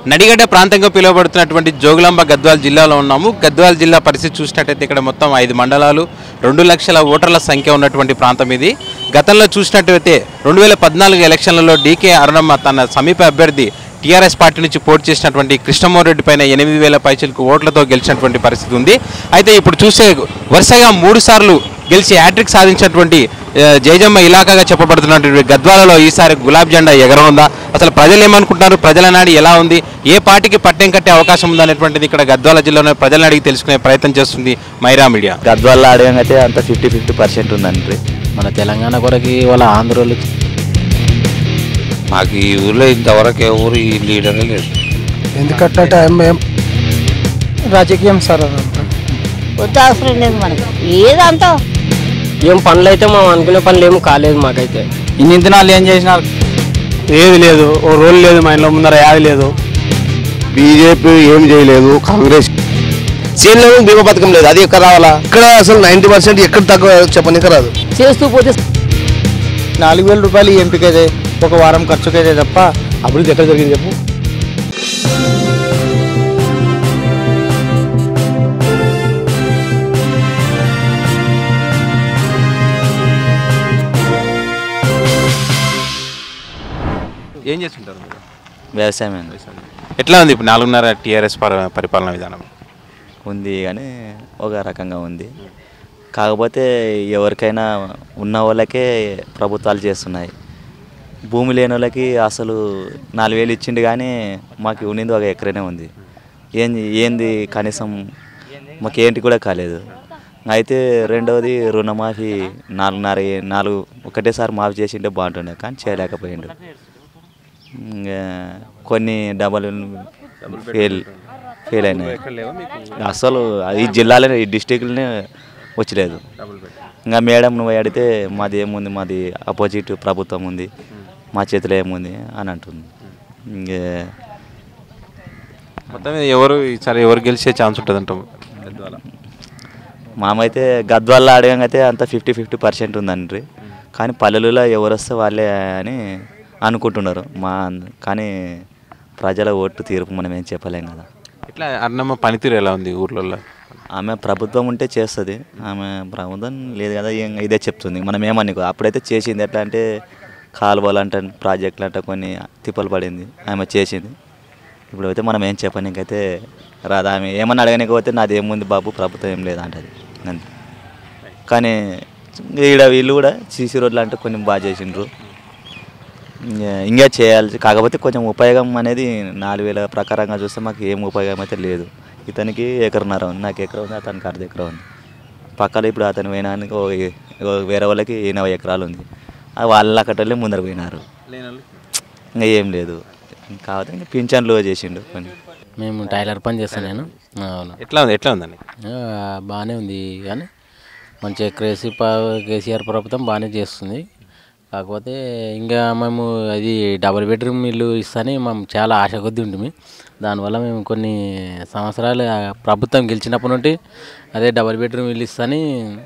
నడిగడ్డ ప్రాంతంగా పిలువబడుతున్నటువంటి జోగులాంబ గద్వాల జిల్లాలో ఉన్నాము గద్వాల జిల్లా పరిస్థితి చూసినట్టయితే ఇక్కడ మొత్తం ఐదు మండలాలు రెండు లక్షల ఓటర్ల సంఖ్య ఉన్నటువంటి ప్రాంతం ఇది గతంలో చూసినట్టయితే రెండు వేల పద్నాలుగు ఎలక్షన్లలో డీకే అరుణమ్మ తన సమీప అభ్యర్థి టీఆర్ఎస్ పార్టీ నుంచి పోటీ చేసినటువంటి కృష్ణమోహన్ రెడ్డి పైన ఎనిమిది వేల పైచలకు ఓట్లతో గెలిచినటువంటి పరిస్థితి ఉంది అయితే ఇప్పుడు చూసే వరుసగా మూడు సార్లు గెలిచి హ్యాట్రిక్ సాధించినటువంటి ఆ, జయజమ్మ ఇలాకాగా చెప్పబడుతున్నటువంటి గద్వాలలో ఈసారి గులాబ్ జెండా ఎగరనుందా అసలు ప్రజలు ఏమనుకుంటున్నారు ప్రజల నాడి ఎలా ఉంది ఏ పార్టీకి పట్టెం కట్టే అవకాశం ఉందా అనేటువంటిది ఇక్కడ గద్వాల జిల్లాలో ప్రజలను అడిగి తెలుసుకునే ప్రయత్నం చేస్తుంది మైరా మీడియా గద్వాల ఆడేంగైతే అంత ఫిఫ్టీ ఫిఫ్టీ పర్సెంట్ ఉందండి మన తెలంగాణ కొరకి వాళ్ళ ఆంధ్రోళ్ళు మాకు ఈ ఊర్లో ఇంతవరకు ఎవరు ఈ లీడరే లేదు ఎందుకంటే టైం ఏం రాజకీయం సార్ అదంతా వద్దు అవసరం లేదు మనకి ఏదంతా ఏం పనులు అయితే మనం అనుకునే పనులు ఏం కాలేదు మాకైతే ఇన్ని దినాలు ఏం చేసినారు ఏది లేదు ఓ రోల్ లేదు మా ఇంట్లో ముందర యాది లేదు బీజేపీ ఏం చేయలేదు కాంగ్రెస్ సీఎంలో బీమా పథకం లేదు అది ఎక్కడ రావాలా ఇక్కడ అసలు నైంటీ పర్సెంట్ ఎక్కడ తక్కువ చెప్పనీకి రాదు చేస్తూ పోతే నాలుగు వేల రూపాయలు ఈ ఎంపికైతే ఒక వారం ఖర్చుకైతే తప్ప అభివృద్ధి ఎక్కడ జరిగింది చెప్పు ఏం చేస్తుంటారు మీరు? వ్యవసాయం అండి ఎట్లా ఉంది ఇప్పుడు నాలుగున్నర టీఆర్ఎస్ పరి- పరిపాలన విధానం ఉంది కానీ ఒక రకంగా ఉంది కాకపోతే ఎవరికైనా ఉన్న వాళ్ళకే ప్రభుత్వాలు చేస్తున్నాయి భూమి లేని వాళ్ళకి అసలు నాలుగు వేలు ఇచ్చిండు కానీ మాకు ఉన్నింది ఒక ఎకరనే ఉంది ఏంది ఏంది కనీసం మాకు ఏంటి కూడా కాలేదు అయితే రెండవది రుణమాఫీ నాలుగున్నర నాలుగు ఒకటేసారి మాఫీ చేసింటే బాగుంటుండే కానీ చేయలేకపోయిండు ఇంకా కొన్ని డబల్ ఫెయిల్ ఫెయిల్ అయినాయి అసలు ఈ జిల్లాలో ఈ డిస్టిక్లోనే వచ్చలేదు ఇంకా మేడం నువ్వు అడిగితే మాది ఏముంది మాది అపోజిట్ ప్రభుత్వం ఉంది మా చేతిలో ఏముంది అని అంటుంది ఇంకే మొత్తం మీద ఎవరు ఈసారి ఎవరు గెలిచే ఛాన్స్ ఉంటుంది అంటాం గద్వాల మామైతే గద్వాల్లో ఆడగానైతే అంత ఫిఫ్టీ ఫిఫ్టీ పర్సెంట్ ఉందండి కానీ పల్లెలలో ఎవరు వస్తే వాళ్ళే అని అనుకుంటున్నారు మా కానీ ప్రజల ఓటు తీర్పు మనం ఏం చెప్పలేం కదా ఇట్లా అన్నమ్మ పనితీరు ఎలా ఉంది ఊర్లలో ఆమె ప్రభుత్వం ఉంటే చేస్తుంది ఆమె ప్రభుత్వం లేదు కదా ఏం ఇదే చెప్తుంది మనం ఏమనుకో అప్పుడైతే చేసింది ఎట్లా అంటే కాలువలు అంట ప్రాజెక్టులు అంట కొన్ని తిప్పలు పడింది ఆమె చేసింది ఇప్పుడు అయితే మనం ఏం చెప్పనీకైతే రాదు ఆమె ఏమన్నా అడగనికపోతే నాది ఏముంది బాబు ప్రభుత్వం ఏం లేదు అంటది అంతే కానీ ఈడ వీళ్ళు కూడా సీసీ రోడ్లు అంటే కొన్ని బాగా చేసిండ్రు ఇంకా- ఇంకా చేయాలి కాకపోతే కొంచెం ఉపయోగం అనేది నాలుగు వేల ప్రకారంగా చూస్తే మాకు ఏం ఉపయోగం అయితే లేదు ఇతనికి ఎకరన్నర ఉంది నాకు ఎకరం ఉంది అతనికి అర్ధ ఎకరం ఉంది పక్కన ఇప్పుడు అతను పోయినానికి ఓ ఏ- ఓ వేరే వాళ్ళకి ఎనభై ఎకరాలు ఉంది అది వాళ్ళ అక్కడలే ముందర పోయినారు ఇంకా ఏం లేదు కాకపోతే ఇంకా పింఛన్లు చేసిండు కొన్ని మేము టైలర్ పని చేస్తాను నేను అవును ఎట్లా ఉంది ఎట్లా ఉందండి ఆ, బాగానే ఉంది కానీ మంచిగా క్రేసీ పా కేసీఆర్ ప్రభుత్వం బాగానే చేస్తుంది కాకపోతే ఇంకా మేము అది డబుల్ బెడ్రూమ్ ఇల్లు ఇస్తాని మేము చాలా ఆశ కొద్ది ఉంటుంది దానివల్ల మేము కొన్ని సంవత్సరాలు ఆ ప్రభుత్వం గెలిచినప్పటి నుండి అదే డబుల్ బెడ్రూమ్ ఇల్లు ఇస్తాని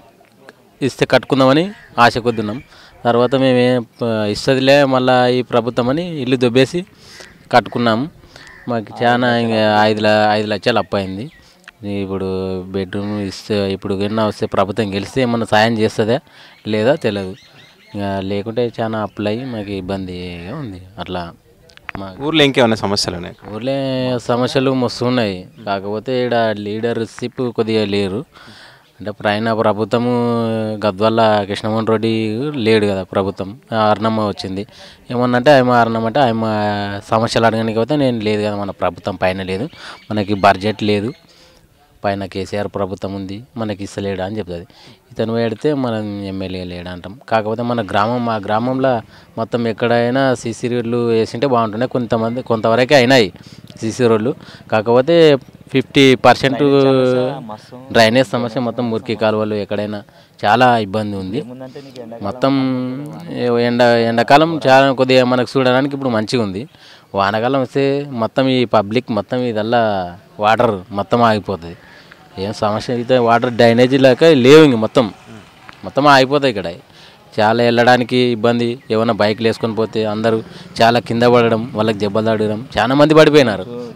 ఇస్తే కట్టుకుందామని ఆశ కొద్ది ఉన్నాం తర్వాత మేము ఏం ఇస్తుందిలే మళ్ళీ ఈ ప్రభుత్వం అని ఇల్లు దొబ్బేసి కట్టుకున్నాము మాకు చాలా ఇంకా ఐదు ల- ఐదు లక్షలు అప్పు అయింది ఇప్పుడు బెడ్రూమ్ ఇస్తే ఇప్పుడు కన్నా వస్తే ప్రభుత్వం గెలిస్తే ఏమన్నా సాయం చేస్తుందా లేదా తెలియదు ఇంకా లేకుంటే చాలా అప్పులు అయ్యి మాకు ఇబ్బందిగా ఉంది అట్లా మా ఊర్లో ఇంకేమైనా సమస్యలు ఉన్నాయి ఊర్లో సమస్యలు మస్తు ఉన్నాయి కాకపోతే ఇక్కడ లీడర్షిప్ కొద్దిగా లేరు అంటే ప్రయాణ ప్రభుత్వము గద్వాల కృష్ణమోహన్ రెడ్డి లేడు కదా ప్రభుత్వం అర్ణమ్మ వచ్చింది ఏమన్నంటే ఆయన అర్ణమ్మ అంటే ఆయన సమస్యలు అడగడానికి పోతే నేను లేదు కదా మన ప్రభుత్వం పైన లేదు మనకి బడ్జెట్ లేదు పైన కేసీఆర్ ప్రభుత్వం ఉంది మనకి ఇస్తలేడా అని చెప్తుంది ఇతను పెడితే మనం ఎమ్మెల్యే లేడా అంటాం కాకపోతే మన గ్రామం మా గ్రామంలో మొత్తం ఎక్కడైనా సీసీ రోడ్లు వేసింటే బాగుంటుండే కొంతమంది కొంతవరకే అయినాయి సీసీ రోడ్లు కాకపోతే ఫిఫ్టీ పర్సెంట్ డ్రైనేజ్ సమస్య మొత్తం మురికి కాలువలు ఎక్కడైనా చాలా ఇబ్బంది ఉంది మొత్తం ఎండ ఎండాకాలం చాలా కొద్దిగా మనకు చూడడానికి ఇప్పుడు మంచిగా ఉంది వానాకాలం వస్తే మొత్తం ఈ పబ్లిక్ మొత్తం ఇదల్లా వాటర్ మొత్తం ఆగిపోతుంది ఏం సమస్య అయితే వాటర్ డ్రైనేజీ లేక లేవు ఇంక మొత్తం మొత్తం ఆగిపోతాయి ఇక్కడ చాలా వెళ్ళడానికి ఇబ్బంది ఏమైనా బైక్లు వేసుకొని పోతే అందరూ చాలా కింద పడడం వాళ్ళకి దెబ్బలు తడడం చాలా మంది పడిపోయినారు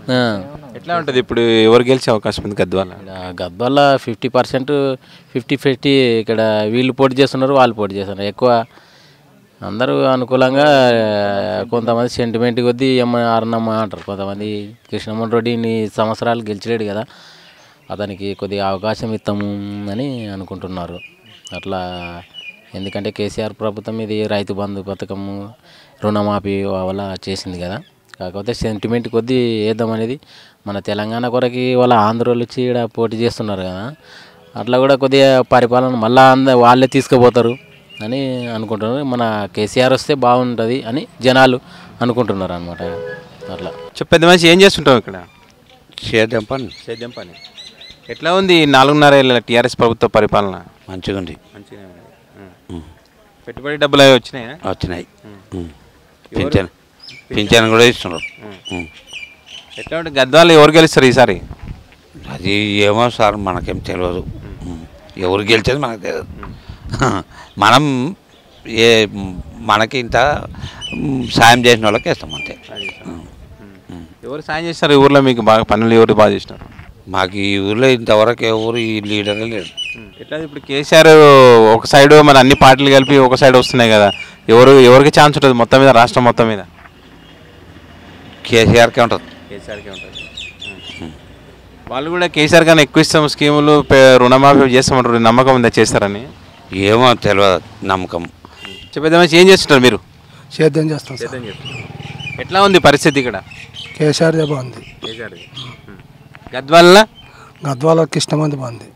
ఆ. ఎట్లా ఉంటుంది ఇప్పుడు ఎవరు గెలిచే అవకాశం ఉంది గద్వాల ఇక్కడ Gadwal fifty percent fifty fifty ఇక్కడ వీళ్ళు పోటీ చేస్తున్నారు వాళ్ళు పోటీ చేస్తున్నారు ఎక్కువ అందరూ అనుకూలంగా ఆ, కొంతమంది సెంటిమెంట్ కొద్దీ ఏమ అరణమ్మ అంటారు కొంతమంది కృష్ణమోహన్ రెడ్డి ఇన్ని సంవత్సరాలు గెలిచలేడు కదా అతనికి కొద్దిగా అవకాశం ఇస్తాము అని అనుకుంటున్నారు అట్లా ఎందుకంటే కేసీఆర్ ప్రభుత్వం ఇది రైతు బంధు పథకము రుణమాఫీ వల్ల చేసింది కదా కాకపోతే సెంటిమెంట్ కొద్దీ వేద్దాం అనేది మన తెలంగాణ కొరకి వాళ్ళ ఆంధ్రోళ్ళు వచ్చి ఇక్కడ పోటీ చేస్తున్నారు కదా అట్లా కూడా కొద్దిగా పరిపాలన మళ్ళా అంద వాళ్ళే తీసుకుపోతారు అని అనుకుంటున్నారు మన కేసీఆర్ వస్తే బాగుంటుంది అని జనాలు అనుకుంటున్నారు అనమాట అట్లా చెప్పేది మనిషి ఏం చేస్తుంటావు ఇక్కడ సేద్యం పని సేద్యం పని ఎట్లా ఉంది ఈ నాలుగున్నర ఏళ్ళ టీఆర్ఎస్ ప్రభుత్వ పరిపాలన మంచిగా ఉంది మంచిగానే ఉంది ఉం. పెట్టుబడి డబ్బులు అవి వచ్చినాయా వచ్చినాయి ఉమ్. పింఛన్ పింఛన్ కూడా ఇస్తున్నారు ఉమ్. ఎట్లా ఉంటుంది గద్వాలు ఎవరు గెలుస్తారు ఈసారి అది ఏమో సార్ మనకేం తెలియదు ఉమ్. ఎవరు గెలిచేది మనకు తెలియదు మనం ఏ మనకి ఇంత ఉమ్, సాయం చేసిన వాళ్ళకి వేస్తాం అంతే ఉమ్. ఉమ్. ఎవరు సాయం చేస్తారు ఈ ఊర్లో మీకు బాగా పనులు ఎవరు బాగా చేసినారు మాకు ఈ ఊళ్ళో ఇంతవరకు ఎవరు ఈ లీడరే లేరు ఎట్లా ఇప్పుడు కేసీఆర్ ఒక సైడ్ మన అన్ని పార్టీలు కలిపి ఒక సైడ్ వస్తున్నాయి కదా ఎవరు ఎవరికి ఛాన్స్ ఉంటుంది మొత్తం మీద రాష్ట్రం మొత్తం మీద కేసీఆర్కే ఉంటుంది కేసీఆర్కే ఉంటుంది వాళ్ళు కూడా కేసీఆర్ కన్నా ఎక్కువ ఇస్తాం స్కీములు పే- రుణమాఫీ చేస్తామంటారు నమ్మకం ఉందా చేస్తారని ఏమో తెలియదు నమ్మకం చెప్పేది మంచి ఏం చేస్తుంటారు మీరు సేద్యం చేస్తాం సార్ ఎట్లా ఉంది పరిస్థితి ఇక్కడ కేసీఆర్ బాగుంది కేసీఆర్ గద్వాల గద్వాల కృష్ణమంది బాగుంది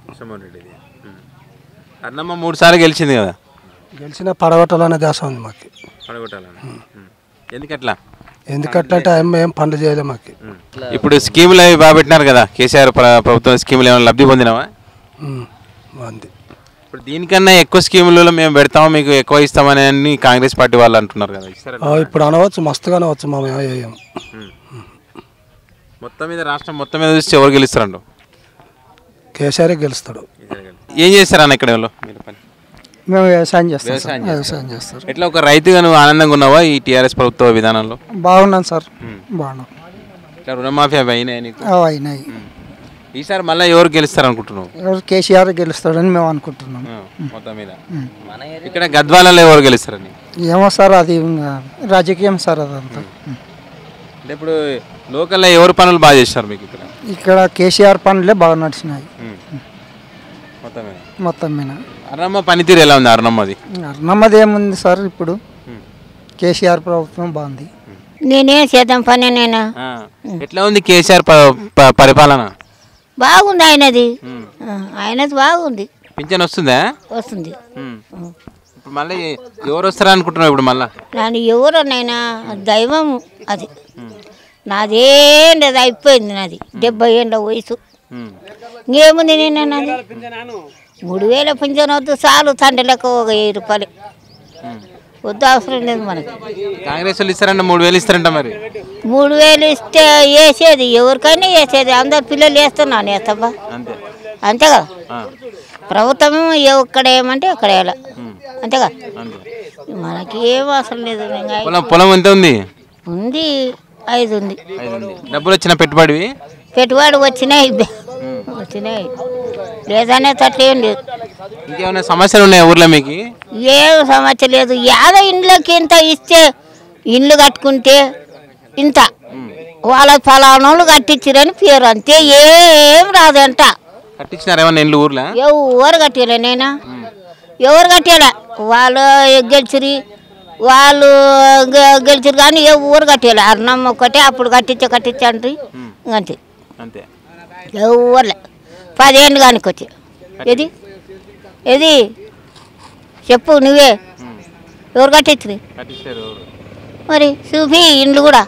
అన్నమ్మ మూడు సార్లు గెలిచింది కదా గెలిచిన పడగొట్టాలనే దేశం ఉంది మాకు ఎందుకట్లా ఎందుకంటే ఆమె ఏం పనులు చేయలేదు మాకు ఇప్పుడు స్కీములు అవి బాగా పెట్టినారు కదా కేసీఆర్ ప్ర- ప్రభుత్వం స్కీములు ఏమైనా లబ్ధి పొందినావా ఉమ్, బాగుంది ఇప్పుడు దీనికన్నా ఎక్కువ స్కీములలో మేము పెడతాము మీకు ఎక్కువ ఇస్తామని అని కాంగ్రెస్ పార్టీ వాళ్ళు అంటున్నారు కదా ఇస్తారా ఆ, ఇప్పుడు అనవచ్చు మస్తుగా అనవచ్చు మా ఏం మొత్తం మీద రాష్ట్రం మొత్తం మీద చూస్తే ఎవరు గెలుస్తారండు కేసీఆర్ గెలుస్తాడు ఏం చేస్తారన్న ఇక్కడ వీళ్ళు? మీరు పని మేము వ్యవసాయం చేస్తాం సార్ వ్యవసాయం వ్యవసాయం చేస్తారు ఎట్లా ఒక రైతుగా నువ్వు ఆనందంగా ఉన్నావా ఈ టీఆర్ఎస్ ప్రభుత్వ విధానంలో బాగున్నాను సార్ బాగున్నాం ఇట్లా రుణమాఫీ అవి అయినాయి నీకు అవి అయినాయి ఈసారి మళ్ళీ ఎవరు గెలుస్తారు అనుకుంటున్నావు ఎవరు కేసీఆర్ గెలుస్తాడని మేము అనుకుంటున్నాం మొత్తం మీద ఇక్కడ గద్వాలలో ఎవరు గెలుస్తారని ఏమో సార్ అది ఇంకా రాజకీయం సార్ అదంతా అంటే ఇప్పుడు లోకల్లో ఎవరు పనులు బాగా చేస్తారు మీకు ఇక్కడ ఇక్కడ కేసీఆర్ పనులే బాగా నడిచినాయి మొత్తం మీద మొత్తం మీద అన్నమ్మ పనితీరు ఎలా ఉంది అన్నమ్మది నమ్మది ఏముంది సార్ ఇప్పుడు కేసీఆర్ ప్రభుత్వం బాగుంది నేనేం చేద్దాం పని నేను ఎట్లా ఉంది కేసీఆర్ ప- ప- పరిపాలన బాగుంది ఆయనది ఆ, ఆయనది బాగుంది పింఛన్ వస్తుందా వస్తుంది ఇప్పుడు మళ్ళీ ఎవరు వస్తారా అనుకుంటున్నావు ఇప్పుడు మళ్ళా నన్ను ఎవరోనైనా దైవం అది నాదేం లేదు అయిపోయింది నాది డెబ్బై ఏళ్ళ వయసు ఇంకేముంది నేను నాది మూడు వేల పింఛన్ వద్దు చాలు తండ్రి లెక్క ఒక వెయ్యి రూపాయలు వద్దు అవసరం లేదు మనకి కాంగ్రెస్ వాళ్ళు ఇస్తారంట మూడు వేలు ఇస్తారంట మరి మూడు వేలు ఇస్తే వేసేది ఎవరికైనా వేసేది అందరు పిల్లలు వేస్తున్నాను వేస్తాబ్బా అంతే అంతే కదా ప్రభుత్వం ఎక్కడ ఏమంటే అక్కడ వేయాలి అంతేగా మనకి ఏం అవసరం లేదు ఇంకా పొలం పొలం ఎంత ఉంది ఉంది ఐదు ఉంది డబ్బులు వచ్చిన పెట్టుబడివి పెట్టుబడి వచ్చినాయి వచ్చినాయి లేదనే తట్లేం లేదు ఇంకేమైనా సమస్యలు ఉన్నాయా ఊర్లో మీకు ఏం సమస్య లేదు యాదో ఇండ్లకి ఇంత ఇస్తే ఇండ్లు కట్టుకుంటే ఇంత వాళ్ళ ఫలానోళ్ళు కట్టించిరని పేరు అంతే ఏం రాదంట కట్టించినారు ఏమన్నా ఇల్లు ఊర్లో ఎవరు కట్టాలే నేనా ఎవరు కట్టాలే వాళ్ళు గెలిచిరి వాళ్ళు గె- గెలిచిరు కానీ ఏ ఊరు కట్టాలి అన్నం ఒక్కటే అప్పుడు కట్టించే కట్టించండి అంతే అంతే ఎవరులే పదేళ్ళు కానికి వచ్చి ఏది ఏది చెప్పు నువ్వే ఎవరు కట్టించరు కట్టించారు ఎవరు మరి చూపి ఇండ్లు కూడా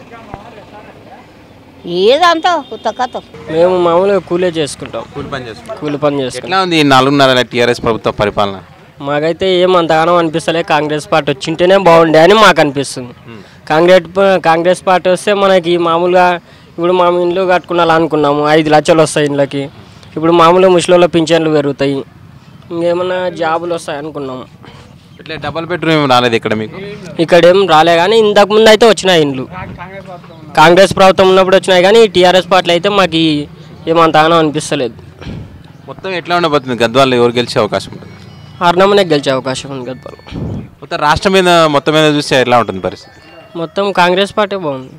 ఏదంతా కొత్త కథ మేము మామూలుగా కూలే చేసుకుంటాం కూలి పని చేసుకుంటాం కూలి పని చేసుకుంటాం ఎట్లా ఉంది ఈ నాలుగున్నర టీఆర్ఎస్ ప్రభుత్వ పరిపాలన మాకైతే ఏం అంతగానో అనిపిస్తలే కాంగ్రెస్ పార్టీ వచ్చింటేనే బాగుండే అని మాకు అనిపిస్తుంది కాంగ్రెస్ ప- కాంగ్రెస్ పార్టీ వస్తే మనకి మామూలుగా ఇప్పుడు మనం ఇండ్లు కట్టుకున్నాను అనుకున్నాము ఐదు లక్షలు వస్తాయి ఇండ్లకి ఇప్పుడు మామూలుగా ముసలిలో పింఛన్లు పెరుగుతాయి ఇంకేమన్నా జాబులు వస్తాయి అనుకున్నాము ఇట్లా డబల్ బెడ్రూమ్ ఏమి రాలేదు ఇక్కడ మీకు ఇక్కడ ఏం రాలే కానీ ఇంతకు ముందు అయితే వచ్చినాయి ఇండ్లు కాంగ్రెస్ ప్రభుత్వం ఉన్నప్పుడు వచ్చినాయి కానీ టీఆర్ఎస్ పార్టీలు అయితే మాకు ఈ- ఏమంతగానో అనిపిస్తలేదు మొత్తం ఎట్లా ఉండబోతుంది గద్వాల్లో ఎవరు గెలిచే అవకాశం ఉంటుంది ఆర్నమనే గెలిచే అవకాశం ఉంది గద్వాలు మొత్తం రాష్ట్రం మీద మొత్తం మీద చూస్తే ఎట్లా ఉంటుంది పరిస్థితి మొత్తం కాంగ్రెస్ పార్టీ బాగుంది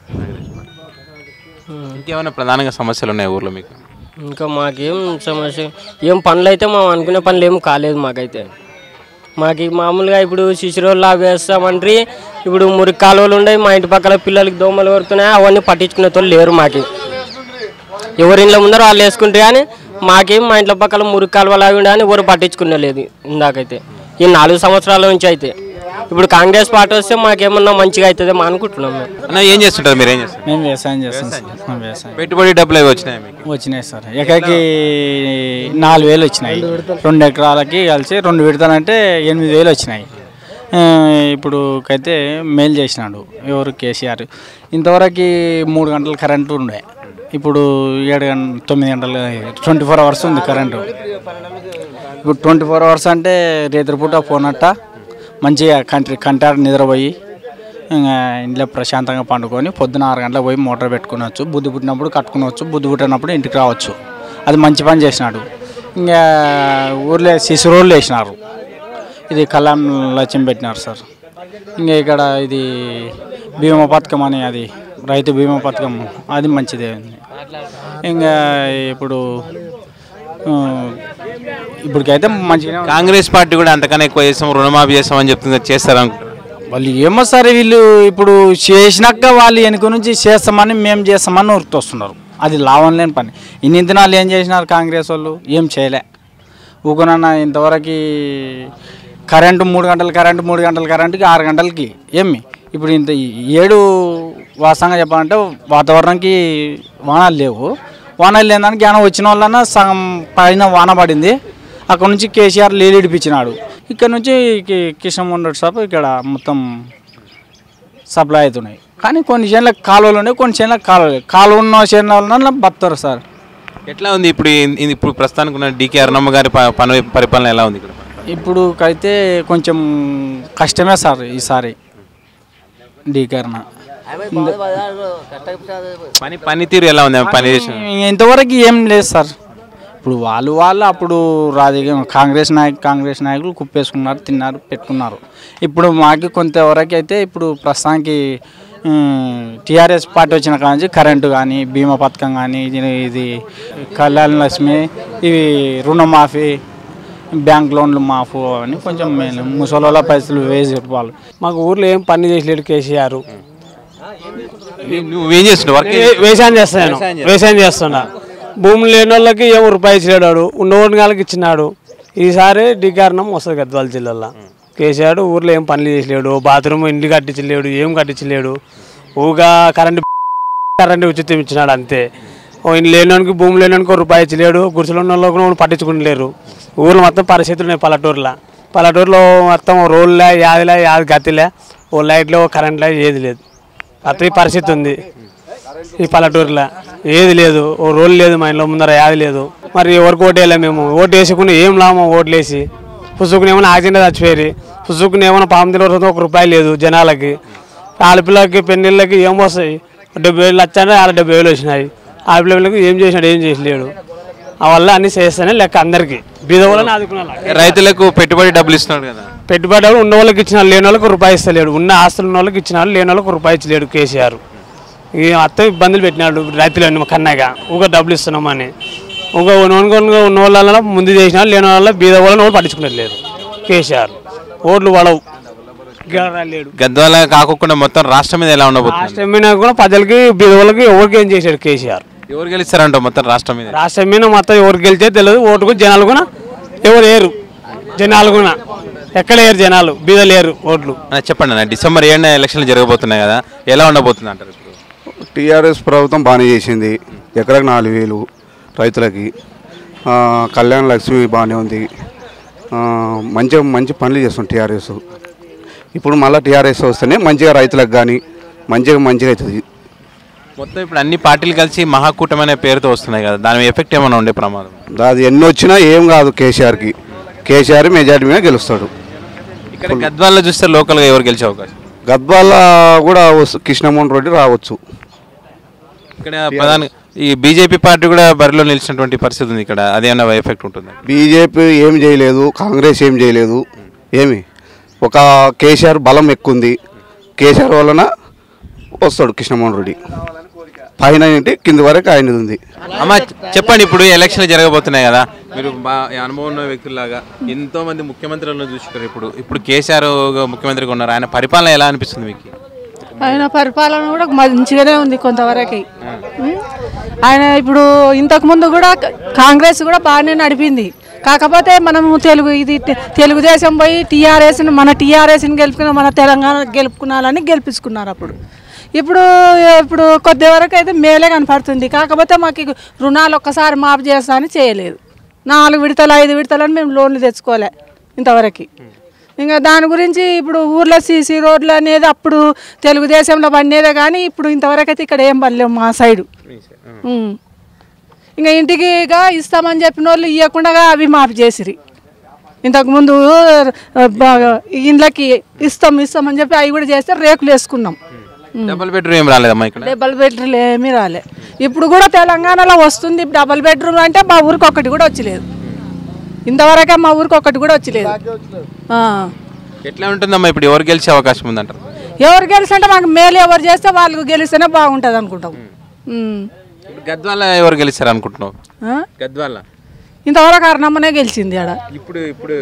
ఇంకేమైనా ప్రధానంగా సమస్యలు ఉన్నాయి ఊర్లో మీకు ఇంకా మాకేం సమస్య ఏం పనులు అయితే మేము అనుకునే పనులు ఏం కాలేదు మాకైతే మాకు మామూలుగా ఇప్పుడు శిశురోళ్ళు అవి వేస్తామంటారు ఇప్పుడు మురికి కాలువలు ఉన్నాయి మా ఇంటి పక్కల పిల్లలకి దోమలు కొడుతున్నాయి అవన్నీ పట్టించుకునే వాళ్ళు లేరు మాకు ఎవరి ఇంట్లో ముందర వాళ్ళు వేసుకుంటే కానీ మాకేం మా ఇంట్లో పక్కల మురికి కాలువలు అవి ఉండే కానీ ఎవరు పట్టించుకునే లేదు ఇందాకైతే ఈ నాలుగు సంవత్సరాల నుంచి అయితే ఇప్పుడు కాంగ్రెస్ పార్టీ వస్తే మాకేమన్నా మంచిగా అవుతుందేమో అనుకుంటున్నాం మేము అన్న ఏం చేస్తుంటారు మీరు ఏం చేస్తారు మేము వ్యవసాయం చేస్తాం సార్ మేము వ్యవసాయం పెట్టుబడి డబ్బులు అవి వచ్చినాయి మీకు వచ్చినాయి సార్ ఎకరాకి నాలుగు వేలు వచ్చినాయి రెండు ఎకరాలకి కలిసి రెండు విడతలంటే ఎనిమిది వేలు వచ్చినాయి ఆ, ఇప్పుడు అయితే మెయిల్ చేసినాడు ఎవరు కేసీఆర్ ఇంతవరకు మూడు గంటలు కరెంటు ఉండే ఇప్పుడు ఏడు గంట తొమ్మిది గంటలు ట్వంటీ ఫోర్ అవర్స్ ఉంది కరెంటు ఇప్పుడు ట్వంటీ ఫోర్ అవర్స్ అంటే రేత్రిపూట పోనట్ట మంచిగా కంటి కంటారు నిద్రపోయి ఇంకా ఇంట్లో ప్రశాంతంగా పండుకొని పొద్దున ఆరు గంటలకు పోయి మోటార్ పెట్టుకునవచ్చు బుద్ధి పుట్టినప్పుడు కట్టుకునవచ్చు బుద్ధి పుట్టినప్పుడు ఇంటికి రావచ్చు అది మంచి పని చేసినాడు ఇంకా ఊర్లో శిశురోళ్ళు వేసినారు ఇది కళ్యాణ లక్ష్యం పెట్టినారు సార్ ఇంకా ఇక్కడ ఇది బీమా పథకం అని అది రైతు బీమా పథకం అది మంచిదే ఉంది ఇంకా ఇప్పుడు ఆ, ఇప్పటికైతే మంచిగానే ఉంది. కాంగ్రెస్ పార్టీ కూడా అంతకన్నా ఎక్కువ చేస్తాం రుణమాఫీ చేస్తామని చెప్తుంది చేస్తారనుకుంటారు వాళ్ళు ఏమో సరే వీళ్ళు ఇప్పుడు చేసినాక వాళ్ళు వెనుక నుంచి చేస్తామని మేము చేస్తామని ఉరుకుతొస్తున్నారు అది లాభం లేని పని ఇన్ని దినాలు ఏం చేసినారు కాంగ్రెస్ వాళ్ళు ఏం చేయలే ఊకునన్న ఇంతవరకు కరెంటు మూడు గంటలు కరెంటు మూడు గంటలు కరెంటుకి ఆరు గంటలకి ఏమి ఇప్పుడు ఇంత ఈ ఏడు వాస్తవంగా చెప్పాలంటే వాతావరణంకి వానాలు లేవు వానాలు లేదానికి జ్ఞానం వచ్చిన వాళ్ళన్నా సగం పైన వాన పడింది అక్కడ నుంచి కేసీఆర్ నీళ్ళు ఇడిపించినాడు ఇక్కడ నుంచి కి- కిషన్ రెడ్డి షాప్ ఇక్కడ మొత్తం సప్లై అవుతున్నాయి కానీ కొన్ని చేనులకు కాలువలు ఉన్నాయి కొన్ని చేనులకు కాలువలు లేవు. కాలువ ఉన్న చేనుల బతారు సార్ ఎట్లా ఉంది ఇప్పుడు ఈ- ఇది ఇప్పుడు ప్రస్తుతానికి ఉన్న డీకే అరుణమ్మ గారి ప- పని పరిపాలన ఎలా ఉంది ఇక్కడ ఇప్పుడు అయితే కొంచెం కష్టమే సార్ ఈసారి డీకరణ పని పనితీరు ఎలా ఉంది ఆమె పని చేసిన ఇంతవరకు ఏం లేదు సార్ ఇప్పుడు వాళ్ళు వాళ్ళు అప్పుడు రాజకీయం కాంగ్రెస్ నాయకు కాంగ్రెస్ నాయకులు కుప్పేసుకున్నారు తిన్నారు పెట్టుకున్నారు ఇప్పుడు మాకు కొంతవరకు అయితే ఇప్పుడు ప్రస్తుతానికి టీఆర్ఎస్ పార్టీ వచ్చిన కాడ నుంచి కరెంటు కానీ బీమా పథకం కానీ ఇది ఇది కళ్యాణ లక్ష్మి ఇవి రుణమాఫీ బ్యాంక్ లోన్లు మాఫు అని కొంచెం మేలు ముసలోళ్ళ పైసలు వేసి వాళ్ళు మాకు ఊర్లో ఏం పని చేసలేడు కేసీఆర్ నువ్వేం చేస్తున్నావు వర్క్ ఏ- వ్యవసాయం చేస్తాను వ్యవసాయం చేస్తున్నా భూములు లేని వాళ్ళకి ఏమో రూపాయి ఇచ్చినాడు ఉన్నోడిని వాళ్ళకి ఇచ్చినాడు ఈసారి డికారణం వస్తుంది గద్వాల జిల్లాలో కేసీఆర్ ఊర్లో ఏం పనులు చేసలేడు బాత్రూమ్ ఇండ్లు కట్టించలేడు ఏం కట్టించలేడు ఊగా కరెంటు కరెంటు ఉచితం ఇచ్చినాడు అంతే ఓ ఇల్లు లేనివానికి భూమి లేనివానికి ఒక రూపాయి ఇచ్చలేడు గుడిసెలు ఉన్న వాళ్ళు కూడా పట్టించుకుంటలేరు ఊర్లో మొత్తం పరిస్థితులు ఉన్నాయి పల్లెటూరులో పల్లెటూరులో మొత్తం రోడ్లే యాదిలే యాది గతిలే ఓ లైట్లో ఓ కరెంట్లే ఏది లేదు అత్త ఈ పరిస్థితి ఉంది ఈ పల్లెటూరులో ఏది లేదు ఓ రోల్ లేదు మా ఇంట్లో ముందర యాది లేదు మరి ఎవరికి ఓటు వేయలే మేము ఓటు వేసుకుని ఏం లాభం ఓట్లు వేసి పుసుకుని ఏమైనా యాక్సిడెంట్ చచ్చిపోయి పుసుకుని ఏమైనా పాము తినవలసిన ఒక రూపాయి లేదు జనాలకి ఆడపిల్లలకి పెళ్ళిళ్ళకి ఏం వస్తాయి డెబ్బై వేలు వచ్చాయంటే వాళ్ళ డెబ్బై వేలు వచ్చినాయి ఆడపిల్లలకి ఏం చేసినాడు ఏం చేసలేడు ఆ వల్ల అన్ని చేస్తేనే లెక్క అందరికి బీద వాళ్ళని ఆదుకున్నారు రైతులకు పెట్టుబడి డబ్బులు ఇస్తున్నాడు కదా పెట్టుబడి ఉన్న వాళ్ళకి ఇచ్చిన లేని వాళ్ళకి రూపాయి ఇస్తలేడు ఉన్న ఆస్తులు ఉన్న వాళ్ళకి ఇచ్చిన లేని వాళ్ళకి రూపాయి ఇచ్చలేడు కేసీఆర్ ఈ అత్త ఇబ్బందులు పెట్టినాడు రైతులను కన్నాగా ఊగా డబ్బులు ఇస్తున్నామని ఒక ఉన్నోనుకొని ఉన్న వాళ్ళ ముందు చేసిన లేని వాళ్ళ బీద వాళ్ళని వాళ్ళు పట్టించుకునేది కేసీఆర్ ఓట్లు పడవు ఇంకా లేడు గద్వాల కాకుండా మొత్తం రాష్ట్రం మీద ఎలా ఉండబోతుంది రాష్ట్రం మీద కూడా ప్రజలకి బీద వాళ్ళకి ఎవరికి ఏం చేశాడు కేసీఆర్ ఎవరు గెలుస్తారంట మొత్తం రాష్ట్రం మీద రాష్ట్రం మీద మొత్తం ఎవరు గెలిచే తెలియదు ఓటుకు జనాలు కూడా ఎవరు లేరు జనాలు కూడా ఎక్కడ లేరు జనాలు బీద లేరు ఓట్లు అన్న, చెప్పండి అన్న డిసెంబర్ ఏడున ఎలక్షన్లు జరగబోతున్నాయి కదా ఎలా ఉండబోతుంది అంటారు ఇప్పుడు టీఆర్ఎస్ ప్రభుత్వం బాగానే చేసింది ఎకరకు నాలుగు వేలు రైతులకి ఆ, కళ్యాణ లక్ష్మి బాగానే ఉంది ఆ, మంచిగా మంచి పనులు చేస్తుంది టీఆర్ఎస్ ఇప్పుడు మళ్ళీ టీఆర్ఎస్ వస్తేనే మంచిగా రైతులకు కానీ మంచిగా మంచిగా అవుతుంది మొత్తం ఇప్పుడు అన్ని పార్టీలు కలిసి మహాకూటమి అనే పేరుతో వస్తున్నాయి కదా దాని ఎఫెక్ట్ ఏమైనా ఉండే ప్రమాదం అది ఎన్ని వచ్చినా ఏం కాదు కేసీఆర్కి కేసీఆర్ మెజార్టీ మీద గెలుస్తాడు ఇక్కడ గద్వాల్లో చూస్తే లోకల్గా ఎవరు గెలిచే అవకాశం గద్వాల కూడా వస్తు- కృష్ణమోహన్ రెడ్డి రావచ్చు ఇక్కడ ప్రధాన ఈ బీజేపీ పార్టీ కూడా బరిలో నిలిచినటువంటి పరిస్థితి ఉంది ఇక్కడ అదేమన్నా ఎఫెక్ట్ ఉంటుంది బీజేపీ ఏం చేయలేదు కాంగ్రెస్ ఏం చేయలేదు ఏమి ఒక కేసీఆర్ బలం ఎక్కుంది కేసీఆర్ వలన వస్తాడు కృష్ణమోహన్ రెడ్డి పైన ఏంటి కింది వరకు ఆయనది ఉంది అమ్మ చెప్పండి ఇప్పుడు ఎలక్షన్లు జరగబోతున్నాయి కదా మీరు బా అనుభవం ఉన్న వ్యక్తుల్లాగా ఎంతో మంది ముఖ్యమంత్రులను చూసుకున్నారు ఇప్పుడు ఇప్పుడు కేసీఆర్ ముఖ్యమంత్రిగా ఉన్నారు ఆయన పరిపాలన ఎలా అనిపిస్తుంది మీకు ఆయన పరిపాలన కూడా మంచిగానే ఉంది కొంతవరకు ఉం? ఆయన ఇప్పుడు ఇంతకు ముందు కూడా కాంగ్రెస్ కూడా బాగానే నడిపింది కాకపోతే మనం తెలుగు ఇది తె- తెలుగుదేశం పోయి టీఆర్ఎస్ని మన టీఆర్ఎస్ని గెలుపుకున్న మన తెలంగాణ గెలుపుకున్నాలని గెలిపించుకున్నారు అప్పుడు ఇప్పుడు ఇప్పుడు కొద్ది వరకు అయితే మేలే కనపడుతుంది కాకపోతే మాకు ఇక రుణాలు ఒక్కసారి మాఫ్ చేస్తా అని చేయలేదు నాలుగు విడతలు ఐదు విడతలని మేము లోన్లు తెచ్చుకోలే ఇంతవరకు ఇంకా దాని గురించి ఇప్పుడు ఊర్లో సీసీ రోడ్లు అనేది అప్పుడు తెలుగుదేశంలో పడినేదే కానీ ఇప్పుడు ఇంతవరకు అయితే ఇక్కడ ఏం పడలేవు మా సైడు ఉం. ఇంకా ఇంటికి ఇక ఇస్తామని చెప్పిన వాళ్ళు ఇవ్వకుండా అవి మాఫీ చేసిరి ఇంతకుముందు బాగా ఇండ్లకి ఇస్తాం ఇస్తామని చెప్పి అవి కూడా చేస్తే రేకులు వేసుకున్నాం డబుల్ బెడ్రూమ్ ఏం రాలేదమ్మా ఇక్కడ డబల్ బెడ్రూమ్ ఏమీ రాలే ఇప్పుడు కూడా తెలంగాణలో వస్తుంది డబల్ బెడ్రూమ్ అంటే మా ఊరికి ఒకటి కూడా వచ్చలేదు ఇంతవరకే మా ఊరికి ఒకటి కూడా వచ్చలేదు ఆ. ఎట్లా ఉంటుందమ్మా ఇప్పుడు ఎవరు గెలిచే అవకాశం ఉందంటారు ఎవరు గెలిస్తే మాకు మేలు ఎవరు చేస్తే వాళ్ళు గెలిస్తేనే బాగుంటుంది అనుకుంటాం ఉమ్. ఇప్పుడు గద్వాల ఎవరు గెలిచారు అనుకుంటున్నావు ఆ? గద్వాల ఇంతవరకు అర్ణమ్మనే గెలిచింది ఆడ ఇప్పుడు ఇప్పుడు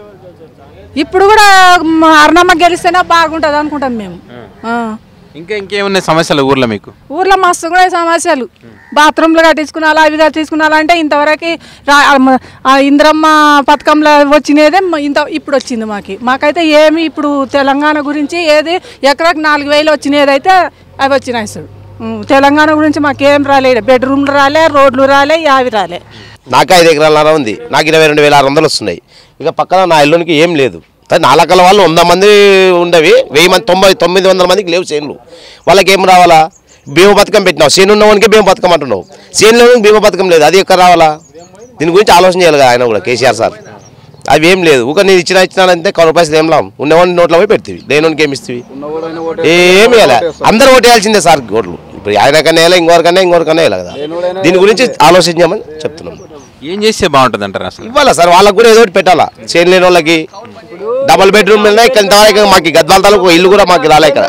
ఇప్పుడు కూడా మ, అర్ణమ్మ గెలిస్తేనే బాగుంటుంది అనుకుంటాం మేము ఆ. ఇంకా ఇంకేమున్నాయి సమస్యలు ఊర్లో మీకు ఊర్లో మస్తు కూడా సమస్యలు బాత్రూమ్లు కట్టించుకున్నాలా అవి కట్టించుకున్నాలా అంటే ఇంతవరకు రా- ఆ మ- ఆ ఇంద్రమ్మ పథకంలో వచ్చినదే మ- ఇంత ఇప్పుడు వచ్చింది మాకి మాకైతే ఏమి ఇప్పుడు తెలంగాణ గురించి ఏది ఎకరాకి నాలుగు వేలు వచ్చినదైతే అవి వచ్చినాయి సార్ ఉం, తెలంగాణ గురించి మాకేం రాలే బెడ్రూమ్లు రాలే రోడ్లు రాలే అవి రాలే నాకు ఐదు ఎకరాలన్నర ఉంది నాకు ఇరవై రెండు వేల ఆరు వందలు వస్తున్నాయి ఇక పక్కన నా ఇల్లునికి ఏం లేదు కానీ నా లెక్కల వాళ్ళు వంద మంది ఉండవి వెయ్యి మంది తొంభై తొమ్మిది వందల మందికి లేవు చేనులు వాళ్ళకి ఏం రావాలా బీమా పథకం పెట్టినావు చేను ఉన్నవానికి బీమా పథకం అంటున్నావు చేనులో బీమా పథకం లేదు అది ఎక్కడ రావాలా దీని గురించి ఆలోచన చేయాలి కదా ఆయన కూడా కేసీఆర్ సార్ అవి ఏం లేదు ఒక నేను ఇచ్చిన ఇచ్చినానంటే కౌరు పైసలు ఏం లాభం ఉన్నవాడిని నోట్లో పోయి పెడతావి లేనోనికి ఏమి ఇస్తావి ఏమి వేయాలి అందరూ ఓటేయాల్సిందే సార్ ఓట్లు ఇప్పుడు ఆయన కన్నా వేయాలి ఇంకోరికన్నా ఇంకోరికన్నా వేయాలి కదా దీని గురించి ఆలోచించామని చెప్తున్నాం ఏం చేస్తే బాగుంటుంది అంటారు అసలు ఇవ్వాలా సార్ వాళ్ళకి కూడా ఏదో ఒకటి పెట్టాలా చేయని లేని వాళ్ళకి డబుల్ బెడ్రూమ్ ఉన్నాయి ఇక్కడ ఇంతవరకు మాకు గద్వాల తాలూకు ఇల్లు కూడా మాకు రాలే ఇక్కడ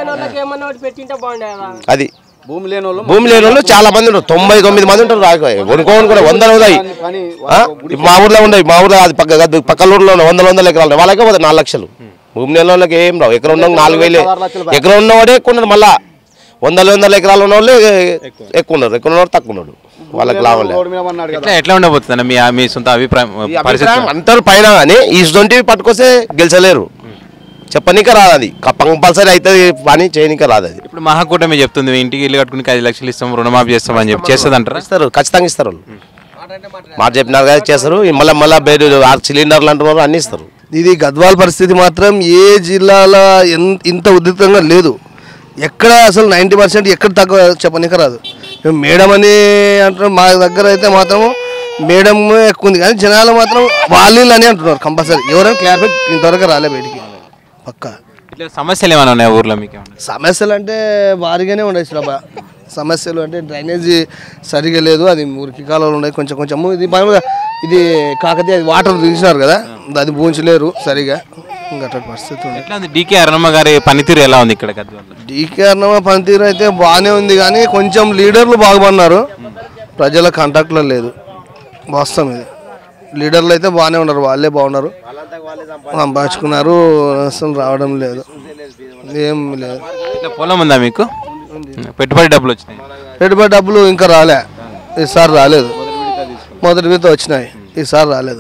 అది భూమి లేని వాళ్ళు భూమి లేని వాళ్ళు చాలా మంది ఉన్నారు తొంభై తొమ్మిది మంది ఉంటారు రాక కొనుక్కోని కూడా వందలు ఉన్నాయి ఆ? ఇప్పుడు మా ఊర్లో ఉన్నాయి మా ఊర్లో అది పక్క గద్ద- పక్కల ఊర్లో ఉన్నాయి, వందల వందల ఎకరాలు ఉన్నాయి. వాళ్ళకే పోతాయి నాలుగు లక్షలు భూమి లేని వాళ్ళకి ఏం రావు ఎకరం ఉన్న నాలుగు వేలు ఎకరం ఉన్నవాడే ఎక్కువ ఉన్నాడు మళ్ళా వందల వందల ఎకరాలు ఉన్న వాళ్ళు ఎక్కువ ఉన్నారు ఎక్కువ ఉన్నవాడు తక్కువ ఉన్నాడు వాళ్ళకి లాభం లేదు ఎట్లా ఎట్లా ఉండబోతుంది మీ మీ సొంత అభిప్రాయం ఈ పరిస్థితి అభిప్రాయం అంటారు పైన కానీ ఈ సొంటివి పట్టుకొస్తే గెలిచలేరు చెప్పనీక రాదు అది కంపల్సరీ అవుతుంది పని చేయనీక రాదు అది ఇప్పుడు మహాకూటమి చెప్తుంది మీ ఇంటికి ఇల్లు కట్టుకుని ఐదు లక్షలు ఇస్తాం రుణమాఫీ చేస్తాం అని చెప్పి చేస్తుంది అంటారా ఇస్తారు ఖచ్చితంగా ఇస్తారు వాళ్ళు మాట చెప్పినారు కదా చేస్తారు ఈ మళ్ళీ మళ్ళీ బెడ్ ఆరు సిలిండర్లు అంటున్నారు అన్ని ఇస్తారు ఇది గద్వాల పరిస్థితి మాత్రం ఏ జిల్లాలో ఎన్- ఇంత ఉధృతంగా లేదు ఎక్కడ అసలు నైంటీ పర్సెంట్ ఎక్కడ తక్కువ చెప్పనీక రాదు మేము మేడం అని అంటున్నారు మా దగ్గర అయితే మాత్రం మేడం ఎక్కువ ఉంది కానీ జనాలు మాత్రం వాళ్ళు అని అంటున్నారు కంపల్సరీ ఎవరైనా క్లారిఫై ఇంతవరకు రాలే బయటికి పక్కా ఇట్లా సమస్యలు ఏమైనా ఉన్నాయా ఊర్లో మీకు ఏమన్నా? సమస్యలు అంటే భారీగానే ఉన్నాయి శ్రభ సమస్యలు అంటే డ్రైనేజీ సరిగా లేదు అది మురికి కాలువలు ఉన్నాయి కొంచెం కొంచెము ఇది మామూలుగా ఇది కాకతీయ అది వాటర్ తీసినారు కదా అది పూంచలేరు సరిగా ఇంకా అటువంటి పరిస్థితి ఉంది ఎట్లా ఉంది డీకే అరుణమ్మ గారి పనితీరు ఎలా ఉంది ఇక్కడ గద్వాల డీకే అన్నమ పనితీరు అయితే బాగానే ఉంది కానీ కొంచెం లీడర్లు బాగుపడినారు ప్రజల కాంటాక్ట్లో లేదు వాస్తవం ఇది లీడర్లు అయితే బాగానే ఉన్నారు వాళ్ళే బాగున్నారు సంపాదించుకున్నారు అసలు రావడం లేదు ఏం లేదు ఇట్లా పొలం ఉందా మీకు పెట్టుబడి డబ్బులు వచ్చినాయి పెట్టుబడి డబ్బులు ఇంకా రాలే ఈసారి రాలేదు మొదటి మీద వచ్చినాయి ఈసారి రాలేదు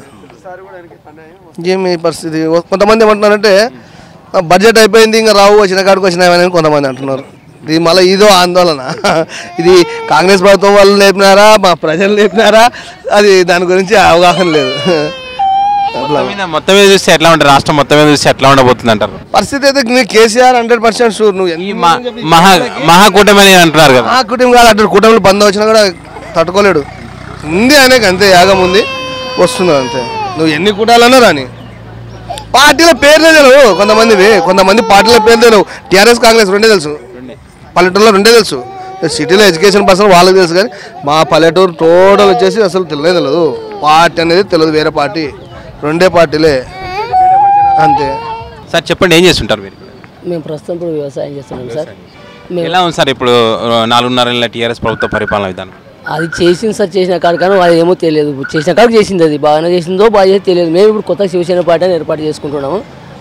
ఏమి ఈ పరిస్థితి కొంతమంది ఏమంటున్నారంటే "ఆ, బడ్జెట్ అయిపోయింది ఇంకా రావు వచ్చిన కాడికి వచ్చినాయని కొంతమంది అంటున్నారు ఇది మళ్ళీ ఇదో ఆందోళన ఇది కాంగ్రెస్ ప్రభుత్వం వాళ్ళు లేపినారా మా ప్రజలు లేపినారా అది దాని గురించి అవగాహన లేదు అట్లా మొత్తం మీద మొత్తం మీద చూస్తే ఎట్లా ఉంటుంది రాష్ట్రం మొత్తం మీద చూస్తే ఎట్లా ఉండబోతుంది అంటారు పరిస్థితి అయితే నీకు కేసీఆర్ హండ్రెడ్ పర్సెంట్ షూర్ నువ్వు ఎన్ని మహా మహాకూటమి అని అంటున్నారు కదా ఆ కుటుంబం కాదు అటు కుటుంబంలో బంద్ వచ్చినా కూడా తట్టుకోలేడు ఉంది ఆయనకి అంతే యాగం ఉంది వస్తున్నాడు అంతే నువ్వు ఎన్ని కుటాలన్నా రాని పార్టీల పేర్లే తెలియవు కొంతమందివి కొంతమంది పార్టీల పేర్లు తెలియవు టీఆర్ఎస్ కాంగ్రెస్ రెండే తెలుసు పల్లెటూరులో రెండే తెలుసు సిటీలో ఎడ్యుకేషన్ పర్సన్ వాళ్ళకి తెలుసు కానీ మా పల్లెటూరు టోటల్ వచ్చేసి అసలు తెలియదు తెలియదు పార్టీ అనేది తెలియదు వేరే పార్టీ రెండే పార్టీలే అంతే సార్ చెప్పండి ఏం చేస్తుంటారు మీరు మేము ప్రస్తుతం ఇప్పుడు వ్యవసాయం చేస్తున్నాం సార్ మేము ఎలా ఉంది సార్ ఇప్పుడు నాలుగున్నర నెలల టీఆర్ఎస్ ప్రభుత్వ పరిపాలన విధానం అది చేసింది సార్ చేసిన కాదు కానీ అది ఏమో తెలియదు చేసిన కాడికి చేసింది అది బాగానే చేసిందో బాగా చేసి తెలియదు మేము ఇప్పుడు కొత్త శివసేన పార్టీ అని ఏర్పాటు చేసుకుంటున్నాము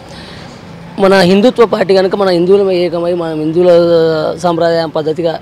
మన హిందుత్వ పార్టీ కనుక మన హిందువుల ఏకమై మనం హిందువుల సాంప్రదాయం పద్ధతిగా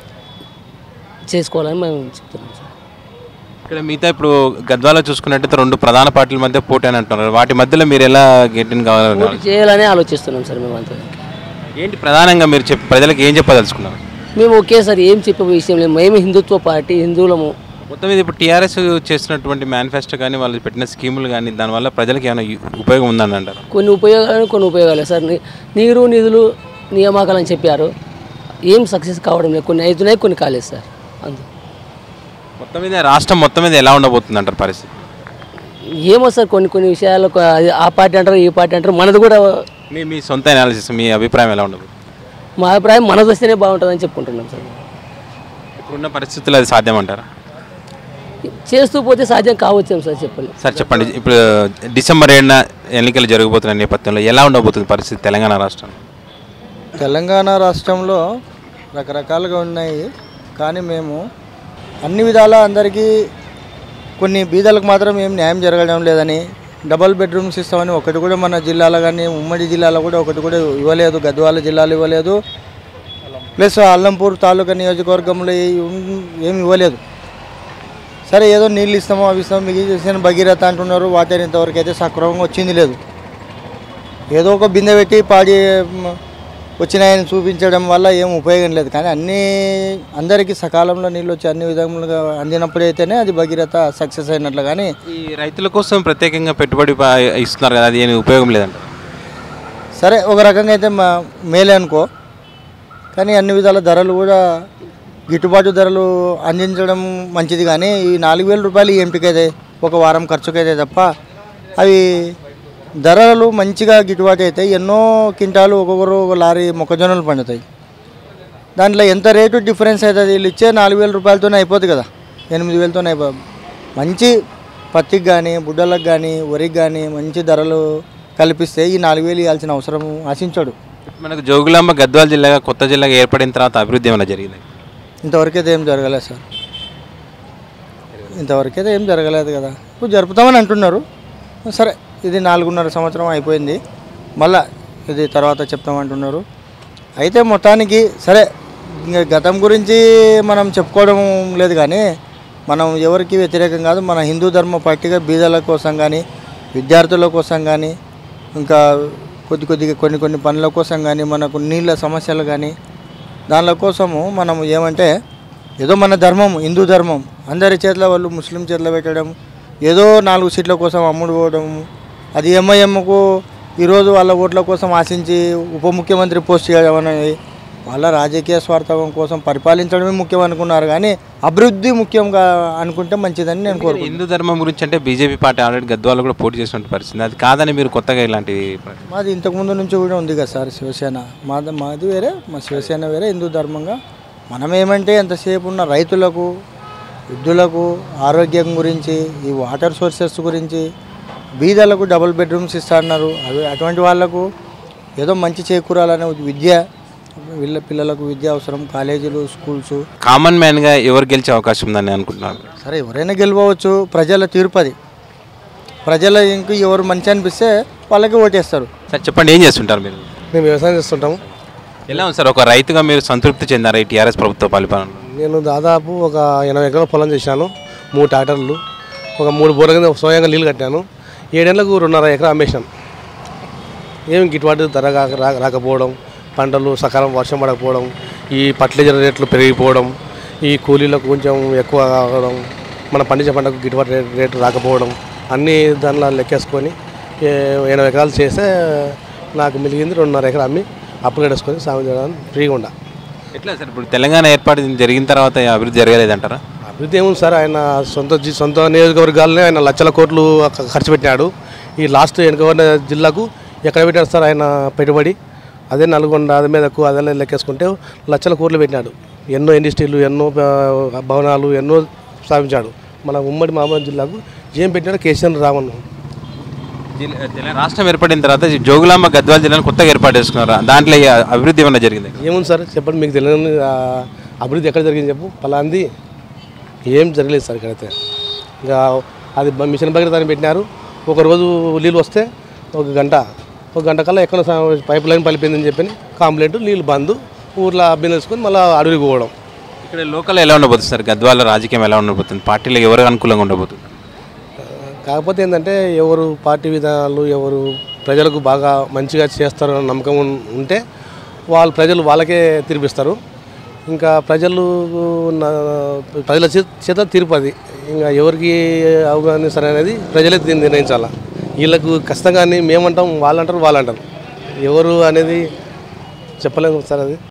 చేసుకోవాలని మేము చెప్తున్నాం సార్ ఇక్కడ మిగతా ఇప్పుడు గద్వాలో చూసుకున్నట్టయితే రెండు ప్రధాన పార్టీల మధ్య పోటీ అని అంటున్నారు వాటి మధ్యలో మీరు ఎలా గెట్టిన కావాలి పోటీ చేయాలని ఆలోచిస్తున్నాం సార్ మేము అంతా ఏంటి ప్రధానంగా మీరు చెప్పి ప్రజలకు ఏం చెప్పదలుచుకున్నారు మేము ఒకేసారి ఏం చెప్పే విషయం లేదు మేము హిందుత్వ పార్టీ హిందువులము మొత్తం మీద ఇప్పుడు టీఆర్ఎస్ చేస్తున్నటువంటి మేనిఫెస్టో కానీ వాళ్ళు పెట్టిన స్కీములు కానీ దానివల్ల ప్రజలకు ఏమైనా యు- ఉపయోగం ఉందని అంటారు కొన్ని ఉపయోగాలు కొన్ని ఉపయోగాలు సార్ ని- నీరు నిధులు నియామకాలు అని చెప్పారు ఏం సక్సెస్ కావడం లేదు కొన్ని అవుతున్నాయి కొన్ని కాలేదు సార్ అందు మొత్తం మీద రాష్ట్రం మొత్తం మీద ఎలా ఉండబోతుంది అంటారు పరిస్థితి ఏమో సార్ కొన్ని కొన్ని విషయాలు కొ- అది ఆ పార్టీ అంటారు ఈ పార్టీ అంటారు మనది కూడా మీ మీ సొంత అనాలిసిస్ మీ అభిప్రాయం ఎలా ఉండదు మా అభిప్రాయం మనది వస్తేనే బాగుంటుందని చెప్పుకుంటున్నాం సార్ ఇప్పుడున్న పరిస్థితుల్లో అది సాధ్యమంటారా చేస్తూ పోతే సాధ్యం కావచ్చేమో సార్ చెప్పండి సార్ చెప్పండి ఇప్పుడు డిసెంబర్ ఏడున ఎన్నికలు జరగబోతున్న నేపథ్యంలో ఎలా ఉండబోతుంది పరిస్థితి తెలంగాణ రాష్ట్రం తెలంగాణ రాష్ట్రంలో రకరకాలుగా ఉన్నాయి కానీ మేము అన్ని విధాల అందరికీ కొన్ని బీదలకు మాత్రం ఏం న్యాయం జరగడం లేదని డబల్ బెడ్రూమ్స్ ఇస్తామని ఒకటి కూడా మన జిల్లాలో కానీ ఉమ్మడి జిల్లాలో కూడా ఒకటి కూడా ఇవ్వలేదు గద్వాల జిల్లాలో ఇవ్వలేదు ప్లస్ అల్లంపూర్ తాలూకా నియోజకవర్గంలో ఏం- ఏమి ఇవ్వలేదు సరే ఏదో నీళ్ళు ఇస్తామో అవి ఇస్తామో మీకు చేసిన భగీరథ అంటున్నారు వాటర్ ఇంతవరకు అయితే సక్రమంగా వచ్చింది లేదు ఏదో ఒక బిందె పెట్టి పాడి మ్, వచ్చినాయని చూపించడం వల్ల ఏం ఉపయోగం లేదు కానీ అన్ని అందరికీ సకాలంలో నీళ్ళు వచ్చి అన్ని విధములుగా అందినప్పుడైతేనే అది భగీరథ సక్సెస్ అయినట్లు కానీ ఈ రైతుల కోసం ప్రత్యేకంగా పెట్టుబడి ప- ఇస్తున్నారు కదా అది ఏమి ఉపయోగం లేదంటారు సరే ఒక రకంగా అయితే మా మేలే అనుకో కానీ అన్ని విధాల ధరలు కూడా గిట్టుబాటు ధరలు అందించడం మంచిది కానీ ఈ నాలుగు వేల రూపాయలు ఈ ఎంపికైతే ఒక వారం ఖర్చుకైతే తప్ప అవి ధరలు మంచిగా గిట్టుబాటు అవుతాయి ఎన్నో క్వింటాలు ఒక్కొక్కరు ఒక లారీ మొక్కజొన్నలు పండుతాయి దాంట్లో ఎంత రేటు డిఫరెన్స్ అవుతుంది వీళ్ళు ఇచ్చే నాలుగు వేల రూపాయలతోనే అయిపోతుంది కదా ఎనిమిది వేలతోనే అయిపో మంచి పత్తికి కానీ బుడ్డలకు కానీ వరికి కానీ మంచి ధరలు కల్పిస్తే ఈ నాలుగు వేలు ఇవ్వాల్సిన అవసరం ఆశించాడు మనకు జోగులాంబ గద్వాల జిల్లాగా కొత్త జిల్లాగా ఏర్పడిన తర్వాత అభివృద్ధి ఏమైనా జరిగింది ఇంతవరకు అయితే ఏం జరగలేదు సార్ ఇంతవరకు అయితే ఏం జరగలేదు కదా ఇప్పుడు జరుపుతామని అంటున్నారు సరే ఇది నాలుగున్నర సంవత్సరం అయిపోయింది మళ్ళా ఇది తర్వాత చెప్తామంటున్నారు అయితే మొత్తానికి సరే ఇంకా గతం గురించి మనం చెప్పుకోవడం లేదు కానీ మనం ఎవరికి వ్యతిరేకం కాదు మన హిందూ ధర్మ పార్టీగా బీదల కోసం కానీ విద్యార్థుల కోసం కానీ ఇంకా కొద్ది కొద్దిగా కొన్ని కొన్ని పనుల కోసం కానీ మనకు నీళ్ళ సమస్యలు కానీ దానిల కోసము మనం ఏమంటే ఏదో మన ధర్మం హిందూ ధర్మం అందరి చేతిలో వాళ్ళు ముస్లిం చేతిలో పెట్టడం ఏదో నాలుగు సీట్ల కోసం అమ్ముడు పోవడం అది ఎంఐఎంకు ఈరోజు వాళ్ళ ఓట్ల కోసం ఆశించి ఉప ముఖ్యమంత్రి పోస్ట్ చేయడం అనేది వాళ్ళ రాజకీయ స్వార్థం కోసం పరిపాలించడమే ముఖ్యం అనుకున్నారు కానీ అభివృద్ధి ముఖ్యంగా అనుకుంటే మంచిదని నేను కోరుకుంటున్నాను హిందూ ధర్మం గురించి అంటే బీజేపీ పార్టీ ఆల్రెడీ గద్వాలో కూడా పోటీ చేసిన పరిస్థితి అది కాదని మీరు కొత్తగా ఇలాంటి మాది ఇంతకుముందు నుంచి కూడా ఉంది కదా సార్ శివసేన మాది మాది వేరే మా శివసేన వేరే హిందూ ధర్మంగా మనం ఏమంటే ఎంతసేపు ఉన్న రైతులకు వృద్ధులకు ఆరోగ్యం గురించి ఈ వాటర్ సోర్సెస్ గురించి బీదలకు డబుల్ బెడ్రూమ్స్ ఇస్తా అన్నారు అవి అటువంటి వాళ్ళకు ఏదో మంచి చేకూరాలనే విద్య వీళ్ళ పిల్లలకు విద్య అవసరం కాలేజీలు స్కూల్స్ కామన్ మ్యాన్గా ఎవరు గెలిచే అవకాశం ఉందని అనుకుంటున్నారు సరే ఎవరైనా గెలవచ్చు ప్రజల తీర్పు అది ప్రజల ఇంక ఎవరు మంచి అనిపిస్తే వాళ్ళకి ఓటేస్తారు సార్ చెప్పండి ఏం చేస్తుంటారు మీరు మేము వ్యవసాయం చేస్తుంటాము ఎలా ఉంది సార్ ఒక రైతుగా మీరు సంతృప్తి చెందారా ఈ టీఆర్ఎస్ ప్రభుత్వ పరిపాలన నేను దాదాపు ఒక ఎనభై ఎకరాల పొలం చేశాను మూడు ట్రాక్టర్లు ఒక మూడు బోర్ల కింద స్వయంగా నీళ్ళు కట్టాను ఏడేళ్లకు రెండున్నర ఎకరా అమ్మేశాను ఏమి గిట్టుబాటు ధర కాక రా- రాకపోవడం పంటలు సకాలం వర్షం పడకపోవడం ఈ ఫర్టిలైజర్ రేట్లు పెరిగిపోవడం ఈ కూలీలకు కొంచెం ఎక్కువ కావడం మన పండించే పంటకు గిట్టుబాటు రేట్ రేటు రాకపోవడం అన్నీ దానిలో లెక్కేసుకొని ఏ- ఎనభై ఎకరాలు చేస్తే నాకు మిలిగింది రెండున్నర ఎకరా అమ్మి అప్పు కట్టేసుకొని సాగు చేయడానికి ఫ్రీగా ఉండ ఎట్లా సార్ ఇప్పుడు తెలంగాణ ఏర్పాటు జరిగిన తర్వాత ఈ అభివృద్ధి జరగలేదంటారా అభివృద్ధి ఏముంది సార్ ఆయన సొంత జీ- సొంత నియోజకవర్గాలనే ఆయన లక్షల కోట్లు ఖ- ఖర్చు పెట్టినాడు ఈ లాస్ట్ వెనుకబడిన జిల్లాకు ఎక్కడ పెట్టాడు సార్ ఆయన పెట్టుబడి అదే నల్గొండ అదే మీదకు అదే లెక్కేసుకుంటే లక్షల కోట్లు పెట్టినాడు ఎన్నో ఇండస్ట్రీలు ఎన్నో ఆ, భవనాలు ఎన్నో స్థాపించాడు మన ఉమ్మడి మహబూబ్ జిల్లాకు ఏం పెట్టినాడు కేసీఆర్ రామన్ జిల్లా- తెలంగాణ రాష్ట్రం ఏర్పడిన తర్వాత ఈ జోగులాంబ గద్వాల జిల్లాను కొత్తగా ఏర్పాటు చేసుకున్నారు దాంట్లో ఈ అభివృద్ధి ఏమైనా జరిగింది ఏముంది సార్ చెప్పండి మీకు తెలియని ఆ, అభివృద్ధి ఎక్కడ జరిగింది చెప్పు పలాంది ఏం జరగలేదు సార్ ఇక్కడైతే ఇంకా అది బ- మిషన్ భగీరథ అని పెట్టినారు ఒక రోజు నీళ్ళు వస్తే ఒక గంట ఒక గంట కల్లా ఎక్కడ పైప్ లైన్ పలిపోయిందని చెప్పి కాంప్లైంట్ నీళ్ళు బంద్ ఊర్లో అబ్బిని తెలుసుకొని మళ్ళీ అడవికి పోవడం ఇక్కడ లోకల్ ఎలా ఉండబోతుంది సార్ గద్వాల రాజకీయం ఎలా ఉండబోతుంది పార్టీలో ఎవరు అనుకూలంగా ఉండబోతుంది కాకపోతే ఏంటంటే ఎవరు పార్టీ విధానాలు ఎవరు ప్రజలకు బాగా మంచిగా చేస్తారు అన్న నమ్మకం ఉన్- ఉంటే వాళ్ళు ప్రజలు వాళ్ళకే తీర్పిస్తారు ఇంకా ప్రజలు ఉన్న- ప్రజల చే- చేత తీర్పు అది ఇంకా ఎవరికి అవగాహన సరే అనేది ప్రజలే దీన్ని నిర్ణయించాలి వీళ్ళకు కష్టంగా అని మేమంటాం వాళ్ళంటారు వాళ్ళంటారు ఎవరు అనేది చెప్పలేము సార్ అది